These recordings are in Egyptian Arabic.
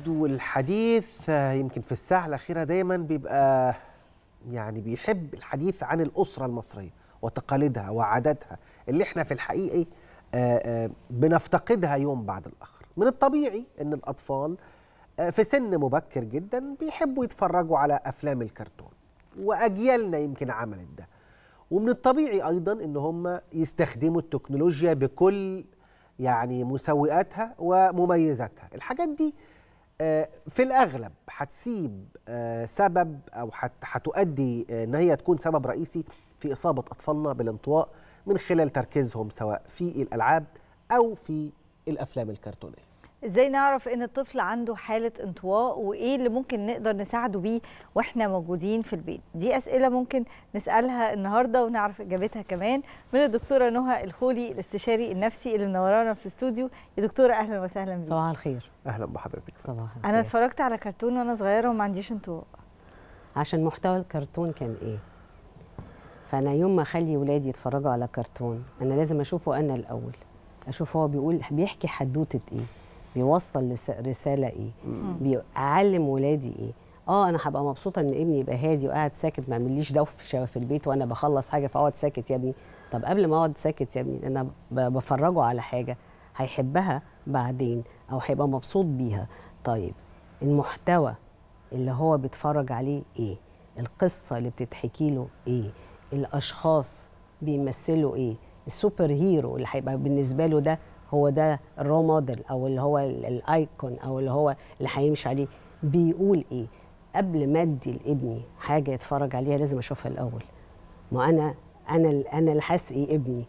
والحديث آه، يمكن في الساعة الأخيرة دايما بيبقى يعني بيحب الحديث عن الأسرة المصرية وتقاليدها وعاداتها اللي احنا في الحقيقة آه، آه، بنفتقدها يوم بعد الآخر من الطبيعي أن الأطفال آه، في سن مبكر جدا بيحبوا يتفرجوا على أفلام الكرتون وأجيالنا يمكن عملت ده ومن الطبيعي أيضا أن هم يستخدموا التكنولوجيا بكل يعني مسوئاتها ومميزاتها الحاجات دي آه، في الأغلب هتسيب آه، سبب أو هت- هتؤدي آه، أن هي تكون سبب رئيسي في إصابة أطفالنا بالانطواء من خلال تركيزهم سواء في الألعاب أو في الأفلام الكرتونية ازاي نعرف ان الطفل عنده حاله انطواء وايه اللي ممكن نقدر نساعده بيه واحنا موجودين في البيت دي اسئله ممكن نسالها النهارده ونعرف اجابتها كمان من الدكتوره نهى الخولي الاستشاري النفسي اللي منورانا في الاستوديو يا دكتوره اهلا وسهلا بيك صباح الخير أهلا بحضرتك صباح الخير انا اتفرجت على كرتون وانا صغيره وما عنديش انطواء عشان محتوى الكرتون كان ايه فانا يوم ما اخلي ولادي يتفرجوا على كرتون انا لازم اشوفه انا الاول اشوف هو بيقول بيحكي حدوته ايه بيوصل لس- رساله ايه بيعلم ولادي ايه اه انا هبقى مبسوطه ان ابني يبقى هادي وقاعد ساكت ما يعمليش دوشه في البيت وانا بخلص حاجه فاقعد ساكت يا ابني طب قبل ما اقعد ساكت يا ابني انا ب- بفرجه على حاجه هيحبها بعدين او هيبقى مبسوط بيها طيب المحتوى اللي هو بيتفرج عليه ايه القصه اللي بتتحكي له ايه الاشخاص بيمثلوا ايه السوبر هيرو اللي هيبقى بالنسبه له ده هو ده الرو موديل او اللي هو ال- الايكون او اللي هو اللي هيمشي عليه بيقول ايه قبل ما ادي لابني حاجه يتفرج عليها لازم اشوفها الاول ما انا انا ال- انا اللي هسقي ابني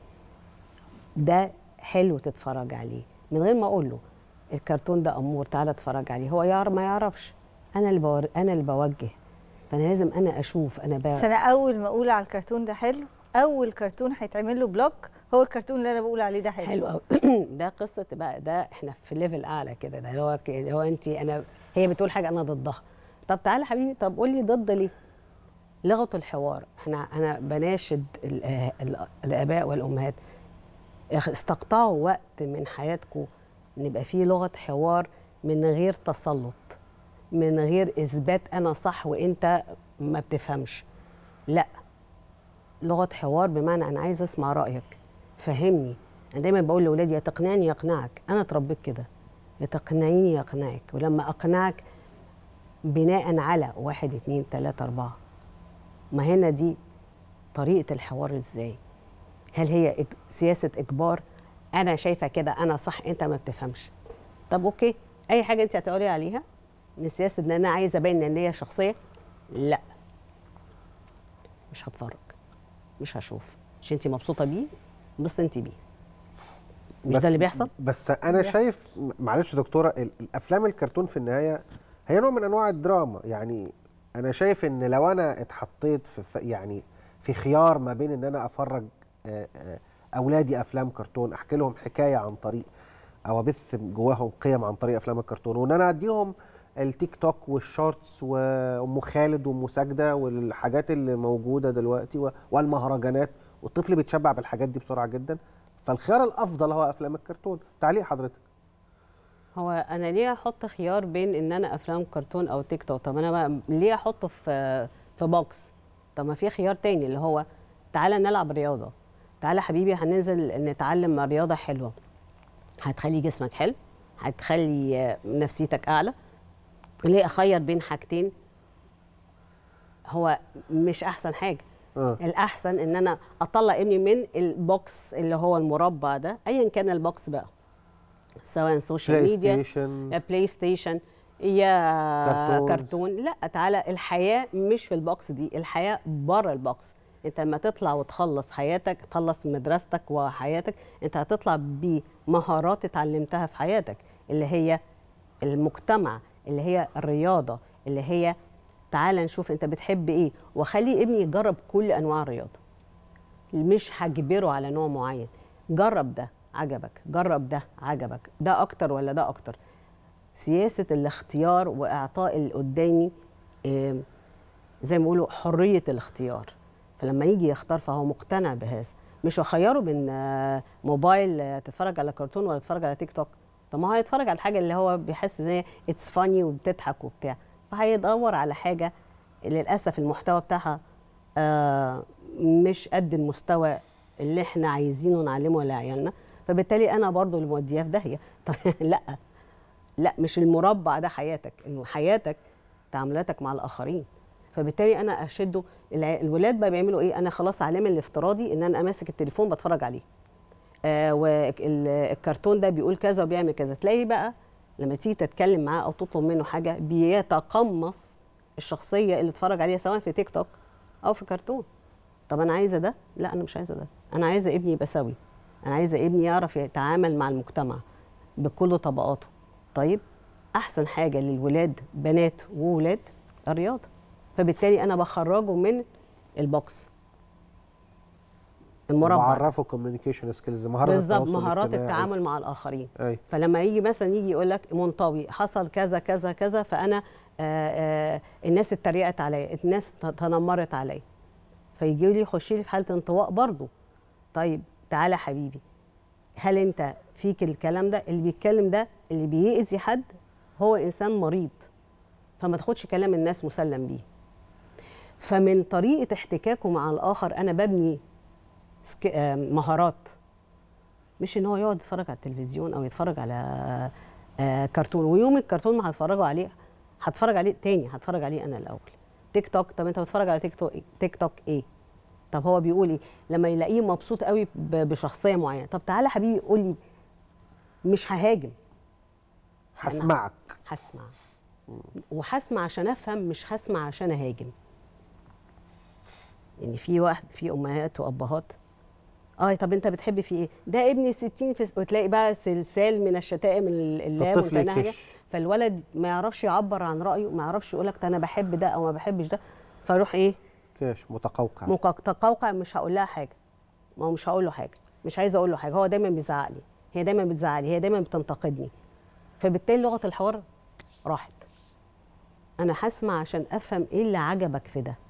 ده حلو تتفرج عليه من غير ما اقول له الكرتون ده امور تعالى اتفرج عليه هو يعرف ما يعرفش انا اللي بور... انا اللي بوجه فانا لازم انا اشوف انا بس ب... انا اول ما اقول على الكرتون ده حلو اول كرتون هيتعمل له بلوك هو الكرتون اللي انا بقول عليه ده حلو حلو قوي ده قصه بقى ده احنا في ليفل اعلى كده ده هو ك- هو انت انا هي بتقول حاجه انا ضدها طب تعالى حبيبي طب قول لي ضد ليه لغه الحوار احنا انا بناشد ال- آه، ال- الاباء والامهات اخ- استقطعوا وقت من حياتكم ان يبقى فيه لغه حوار من غير تسلط من غير اثبات انا صح وانت ما بتفهمش لا لغه حوار بمعنى انا عايز اسمع رايك فهمني انا دايما بقول لاولادي يا تقنعني يقنعك انا اتربيت كده يا تقنعيني يقنعك ولما اقنعك بناء على واحد اتنين تلاته اربعه ما هنا دي طريقه الحوار ازاي هل هي إج- سياسه اجبار انا شايفه كده انا صح انت ما بتفهمش طب اوكي اي حاجه انت هتقولي عليها من سياسه ان انا عايزه ابين ان هي شخصيه لا مش هتفرج مش هشوف مش انت مبسوطه بيه بس انت بيه مش بس- ده اللي بيحصل بس انا شايف م- معلش يا دكتوره ال- الافلام الكرتون في النهايه هي نوع من انواع الدراما يعني انا شايف ان لو انا اتحطيت في في- يعني في خيار ما بين ان انا افرج آه، آه، اولادي افلام كرتون احكي لهم حكايه عن طريق او ابث جواهم قيم عن طريق افلام الكرتون وان انا اديهم التيك توك والشورتس وام خالد وام ساجده والحاجات اللي موجوده دلوقتي و- والمهرجانات والطفل بيتشبع بالحاجات دي بسرعه جدا فالخيار الافضل هو افلام الكرتون تعليق حضرتك هو انا ليه احط خيار بين ان انا افلام كرتون او تيك توك طب انا بقى ليه احطه في في بوكس طب ما في خيار تاني اللي هو تعالى نلعب رياضه تعالى حبيبي هننزل نتعلم رياضه حلوه هتخلي جسمك حلو هتخلي آه، نفسيتك اعلى ليه اخير بين حاجتين هو مش احسن حاجه آه. الاحسن ان انا اطلع ابني من البوكس اللي هو المربع ده ايا كان البوكس بقى سواء سوشيال بلاي ميديا ستيشن يا بلاي ستيشن يا كرتونز. كرتون لا تعالى الحياه مش في البوكس دي الحياه بره البوكس انت لما تطلع وتخلص حياتك تخلص مدرستك وحياتك انت هتطلع بمهارات اتعلمتها في حياتك اللي هي المجتمع اللي هي الرياضه اللي هي تعالى نشوف انت بتحب ايه وخلي ابني يجرب كل انواع الرياضه مش هجبره على نوع معين جرب ده عجبك جرب ده عجبك ده اكتر ولا ده اكتر سياسه الاختيار واعطاء اللي قدامي آم، زي ما بيقولوا حريه الاختيار فلما يجي يختار فهو مقتنع بهذا مش اخيره بين آه، موبايل آه، تتفرج على كرتون ولا تتفرج على تيك توك طب ما هو هيتفرج على الحاجه اللي هو بيحس ان هي اتس فاني وبتضحك وبتاع فهيدور على حاجه للاسف المحتوى بتاعها آه مش قد المستوى اللي احنا عايزينه نعلمه لعيالنا فبالتالي انا برضو اللي مودياه في داهيه طب لا لا مش المربع ده حياتك انه حياتك تعاملاتك مع الاخرين فبالتالي انا اشده الع- الولاد بقى بيعملوا ايه انا خلاص عالم الافتراضي ان انا امسك التليفون بتفرج عليه آه والكرتون ده بيقول كذا وبيعمل كذا تلاقي بقى لما تيجي تتكلم معاه او تطلب منه حاجه بيتقمص الشخصيه اللي اتفرج عليها سواء في تيك توك او في كرتون طب انا عايزه ده لا انا مش عايزه ده انا عايزه ابني يبقى سوي انا عايزه ابني يعرف يتعامل مع المجتمع بكل طبقاته طيب احسن حاجه للولاد بنات وولاد الرياضه فبالتالي انا بخرجه من البوكس المربع بعرفه كوميونيكيشن سكيلز مهارات بالظبط التواصل مهارات الاجتماعي. التعامل مع الاخرين اي فلما يجي مثلا يجي يقول لك منطوي حصل كذا كذا كذا فانا آآ آآ الناس اتريقت عليا الناس ت- تنمرت عليا فيجي لي يخش لي في حاله انطواء برضه طيب تعالى يا حبيبي هل انت فيك الكلام ده اللي بيتكلم ده اللي بيأذي حد هو انسان مريض فما تاخدش كلام الناس مسلم بيه فمن طريقه احتكاكه مع الاخر انا ببني سك- آه، مهارات مش ان هو يقعد يتفرج على التلفزيون او يتفرج على آه، كرتون ويوم الكرتون ما هتفرجوا عليه هتفرج عليه تاني هتفرج عليه انا الاول تيك توك طب انت بتتفرج على تيك توك تيك توك ايه طب هو بيقول ايه لما يلاقيه مبسوط قوي ب- بشخصيه معينه طب تعالى حبيبي قول لي مش ههاجم هسمعك هسمع وهسمع عشان افهم مش هسمع عشان اهاجم يعني في واحد في امهات وابهات اه طب انت بتحب في ايه ده ابني 60 في وتلاقي بقى سلسال من الشتائم ال- اللا فالطفل متناهيه يكش. فالولد ما يعرفش يعبر عن رايه ما يعرفش يقول لك انا بحب ده او ما بحبش ده فيروح ايه كاش متقوقع متقوقع مش هقول لها حاجه ما هو مش هقول له حاجه مش عايزه اقول له حاجه هو دايما بيزعق لي هي دايما بتزعق لي هي دايما بتنتقدني فبالتالي لغه الحوار راحت انا هسمع عشان افهم ايه اللي عجبك في ده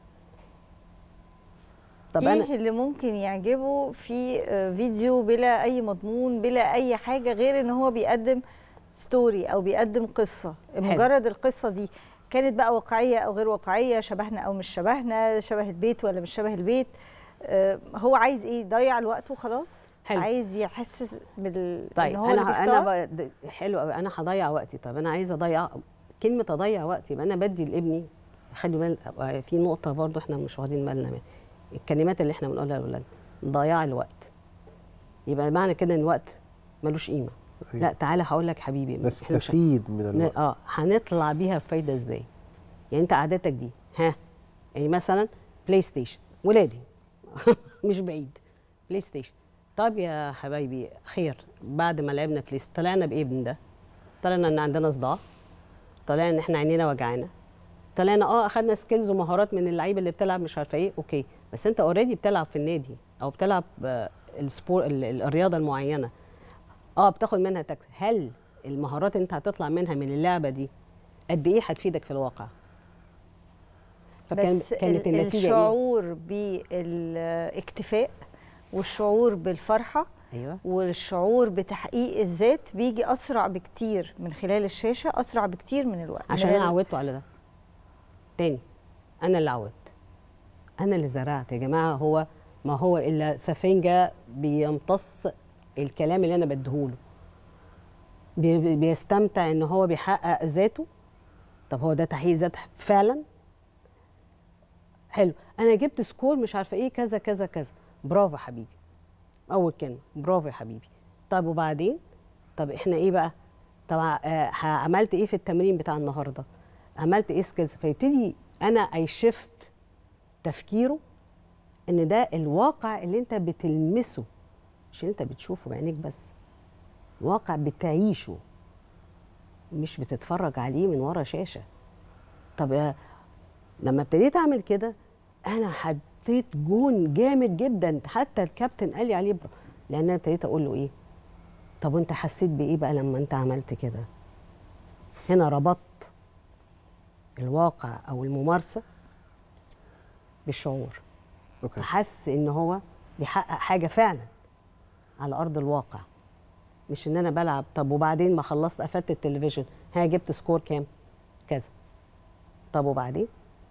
طب ايه انا اللي ممكن يعجبه في آه، فيديو بلا اي مضمون بلا اي حاجه غير ان هو بيقدم ستوري او بيقدم قصه مجرد القصه دي كانت بقى واقعيه او غير واقعيه شبهنا او مش شبهنا شبه البيت ولا مش شبه البيت آه، هو عايز ايه يضيع الوقت وخلاص حلو. عايز يحس بال طيب إن هو اللي انا بيختار؟ انا ب... د- حلو قوي انا هضيع وقتي طب انا عايزه اضيع كلمه اضيع وقتي يبقى انا بدي لابني خلي بال في نقطه برضو احنا مش واخدين بالنا منها الكلمات اللي احنا بنقولها للاولاد ضياع الوقت يبقى معنى كده ان الوقت ملوش قيمه أيوة. لا تعالى هقول لك حبيبي إحنا مش- نستفيد من ن- الوقت اه هنطلع بيها بفايده ازاي يعني انت عادتك دي ها يعني مثلا بلاي ستيشن ولادي مش بعيد بلاي ستيشن طب يا حبايبي خير بعد ما لعبنا بلاي ستيشن طلعنا بايه من ده طلعنا ان عندنا صداع طلعنا ان احنا عينينا وجعانا طلعنا اه اخدنا سكيلز ومهارات من اللعيبه اللي بتلعب مش عارفه ايه اوكي بس انت اوريدي بتلعب في النادي او بتلعب آه، السبور ال- ال- الرياضه المعينه اه بتاخد منها تاكس هل المهارات اللي انت هتطلع منها من اللعبه دي قد ايه هتفيدك في الواقع فكان بس كانت ال- النتيجه ايه الشعور بالاكتفاء والشعور بالفرحه ايوه والشعور بتحقيق الذات بيجي اسرع بكتير من خلال الشاشه اسرع بكتير من الوقت عشان من انا ال- عودته على ده تاني انا اللي عودت انا اللي زرعت يا جماعه هو ما هو الا سفنجه بيمتص الكلام اللي انا بديهوله بي- بي- بيستمتع ان هو بيحقق ذاته طب هو ده تحقيق ذات فعلا حلو انا جبت سكور مش عارفه ايه كذا كذا كذا برافو يا حبيبي اول كلمه برافو يا حبيبي طب وبعدين طب احنا ايه بقى طب آه، ه- عملت ايه في التمرين بتاع النهارده عملت ايه سكيلز فيبتدي انا اي شيفت تفكيره ان ده الواقع اللي انت بتلمسه مش اللي انت بتشوفه بعينيك بس واقع بتعيشه مش بتتفرج عليه من ورا شاشه طب آه، لما ابتديت اعمل كده انا حطيت جون جامد جدا حتى الكابتن قال لي عليه برا لان انا ابتديت اقول له ايه طب وانت حسيت بايه بقى لما انت عملت كده هنا ربطت الواقع او الممارسه بالشعور اوكي فحس ان هو بيحقق حاجه فعلا على ارض الواقع مش ان انا بلعب طب وبعدين ما خلصت قفلت التلفزيون ها جبت سكور كام كذا طب وبعدين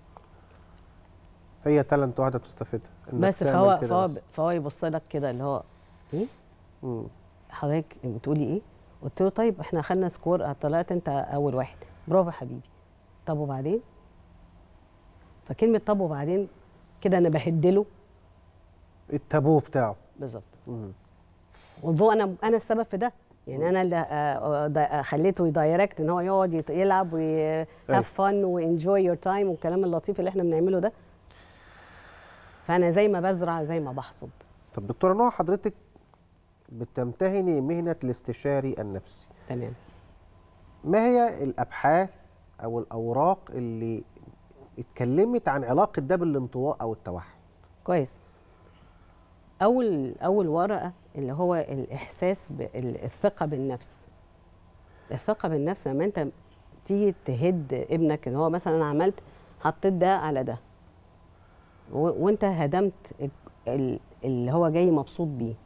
هي تالنت واحده بتستفيدها إنك بس تعمل فهو كده فهو بس. فهو يبص لك كده اللي هو ايه مم. حضرتك بتقولي ايه قلت له طيب احنا خدنا سكور طلعت انت اول واحد برافو يا حبيبي طب وبعدين فكلمه طب وبعدين كده انا بهدله التابو بتاعه بالظبط مم. والضوء انا انا السبب في ده يعني انا اللي آه، آه، خليته يدايركت ان هو يقعد يت- يلعب وهاف فن وانجوي يور تايم والكلام اللطيف اللي احنا بنعمله ده فانا زي ما بزرع زي ما بحصد طب دكتوره نوع حضرتك بتمتهني مهنه الاستشاري النفسي تمام ما هي الابحاث او الاوراق اللي اتكلمت عن علاقه ده بالانطواء او التوحد كويس اول اول ورقه اللي هو الاحساس بالثقه بالنفس الثقه بالنفس لما انت تيجي تهد ابنك ان هو مثلا انا عملت حطيت ده على ده و- وانت هدمت ال- ال- اللي هو جاي مبسوط بيه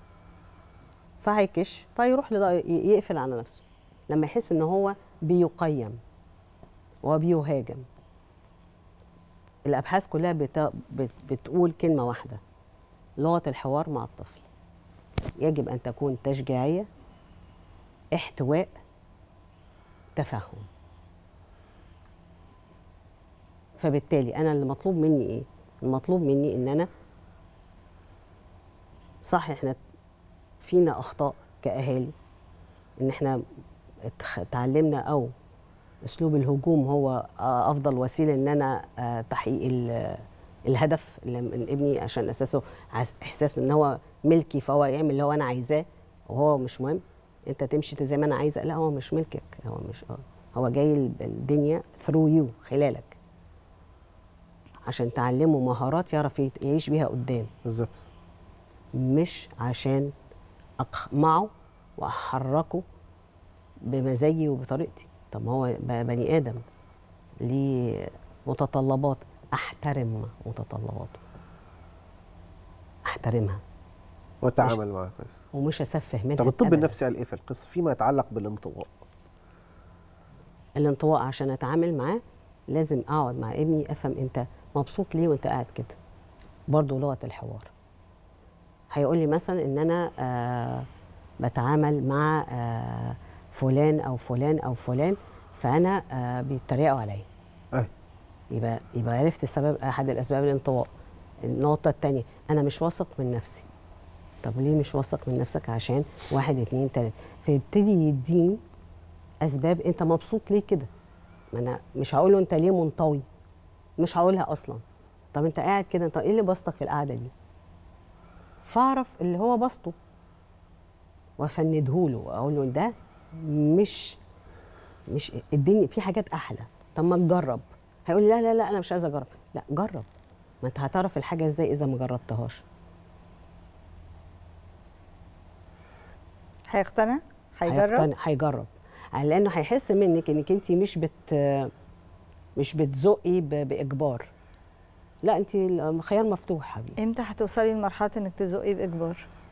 فهيكش فيروح لده ي- يقفل على نفسه لما يحس ان هو بيقيم وبيهاجم الابحاث كلها بت... بت... بتقول كلمه واحده لغه الحوار مع الطفل يجب ان تكون تشجيعيه احتواء تفهم فبالتالي انا اللي مطلوب مني ايه المطلوب مني ان انا صح احنا فينا اخطاء كاهالي ان احنا اتخ- اتعلمنا او اسلوب الهجوم هو آه، افضل وسيله ان انا آه، تحقيق ال- الهدف اللي من ابني عشان اساسه عس- احساس ان هو ملكي فهو يعمل اللي هو انا عايزاه وهو مش مهم انت تمشي زي ما انا عايزه لا هو مش ملكك هو مش آه، هو جاي ال- الدنيا ثرو يو خلالك عشان تعلمه مهارات يعرف يت- يعيش بيها قدام بالظبط مش عشان اقمعه واحركه بمزاجي وبطريقتي طب ما هو ب- بني ادم ليه متطلبات احترم متطلباته احترمها وتعامل معاه كويس ومش اسفه منها طب الطب أبداً. النفسي قال ايه في القصه فيما يتعلق بالانطواء الانطواء عشان اتعامل معاه لازم اقعد مع ابني افهم انت مبسوط ليه وانت قاعد كده برضه لغه الحوار هيقول لي مثلا ان انا آه بتعامل مع آه فلان او فلان او فلان فانا آه بيتريقوا عليا اي يبقى يبقى عرفت سبب احد الاسباب الانطواء النقطه الثانيه انا مش واثق من نفسي طب ليه مش واثق من نفسك عشان واحد اتنين تلاته فيبتدي يديني اسباب انت مبسوط ليه كده ما انا مش هقول له انت ليه منطوي مش هقولها اصلا طب انت قاعد كده انت ايه اللي بسطك في القعده دي فاعرف اللي هو بسطه وافندهوله واقول له ده مش مش الدنيا في حاجات احلى طب ما تجرب هيقول لي لا لا لا انا مش عايز اجرب لا جرب ما انت هتعرف الحاجه ازاي اذا ما جربتهاش هيقتنع هيجرب هيقتنع- هيجرب لانه هيحس منك انك انت مش بت مش بتزقي ب- باجبار لا انت الخيار مفتوح حبيبي امتى هتوصلي لمرحله انك تزقي باجبار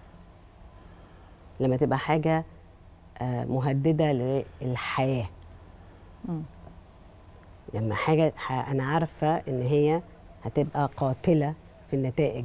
لما تبقى حاجه آه، مهدده للحياه مم. لما حاجه ح- انا عارفه ان هي هتبقى قاتله في النتائج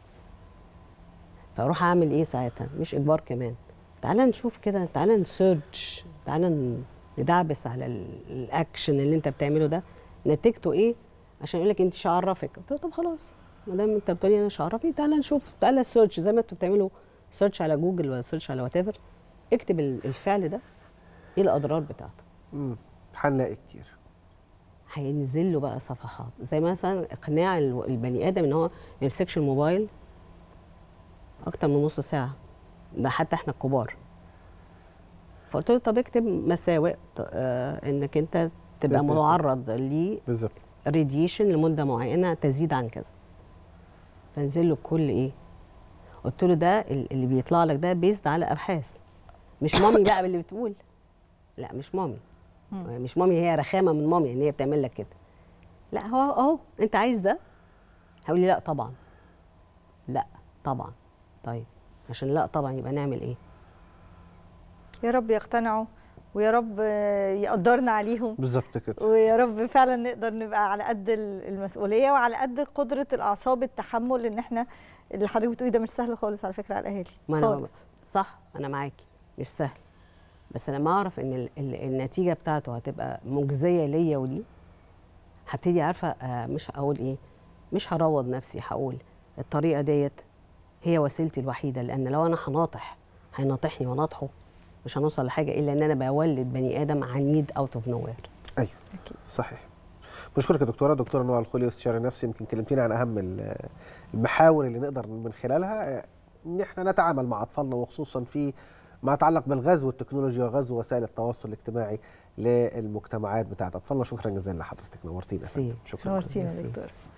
فاروح اعمل ايه ساعتها مش اجبار كمان تعالى نشوف كده تعالى نسيرش تعالى ن- ندعبس على ال- الاكشن اللي انت بتعمله ده نتيجته ايه عشان يقول لك انت مش هعرفك قلت له طب خلاص ما دام انت بتقولي انا مش هعرفك تعالى نشوف تعالى سيرش زي ما انتوا بتعملوا سيرش على جوجل ولا سيرش على وات ايفر اكتب ال- الفعل ده ايه الاضرار بتاعته مم. هنلاقي كتير هينزل له بقى صفحات زي مثلا اقناع ال- البني ادم ان هو ما يمسكش الموبايل اكتر من نص ساعه ده حتى احنا الكبار فقلت له طب اكتب مساوئ آه انك انت تبقى بالظبط. معرض بالظبط لراديشن لمده معينه تزيد عن كذا فنزل له كل ايه قلت له ده ال- اللي بيطلع لك ده بيزد على ابحاث مش مامي بقى اللي بتقول لا مش مامي مم. مش مامي هي رخامه من مامي ان هي بتعمل لك كده لا هو اهو انت عايز ده هيقول لي لا طبعا لا طبعا طيب عشان لا طبعا يبقى نعمل ايه يا رب يقتنعوا ويا رب آه، يقدرنا عليهم بالظبط كده ويا رب فعلا نقدر نبقى على قد ال- المسؤوليه وعلى قد قدره الاعصاب التحمل ان احنا اللي حضرتك بتقولي ده مش سهل خالص على فكره على الاهالي ما أنا خالص صح انا معاكي مش سهل بس لما اعرف ان ال ال النتيجه بتاعته هتبقى مجزيه ليا وليه هبتدي عارفه آه مش هقول ايه مش هروض نفسي هقول الطريقه ديت هي وسيلتي الوحيده لان لو انا هناطح هيناطحني وناطحه مش هنوصل لحاجه الا ان انا بولد بني ادم عنيد اوت اوف نو وير ايوه أكيد. صحيح بشكرك يا دكتوره دكتوره نوع الخولي استشاري النفسي يمكن كلمتينا عن اهم ال- المحاور اللي نقدر من خلالها ان احنا نتعامل مع اطفالنا وخصوصا في ما يتعلق بالغزو التكنولوجي وغزو وسائل التواصل الاجتماعي للمجتمعات بتاعت اطفالنا شكرا جزيلا لحضرتك نورتينا يا ميرسي. فندم. شكرا نورتينا ميرسي. يا دكتور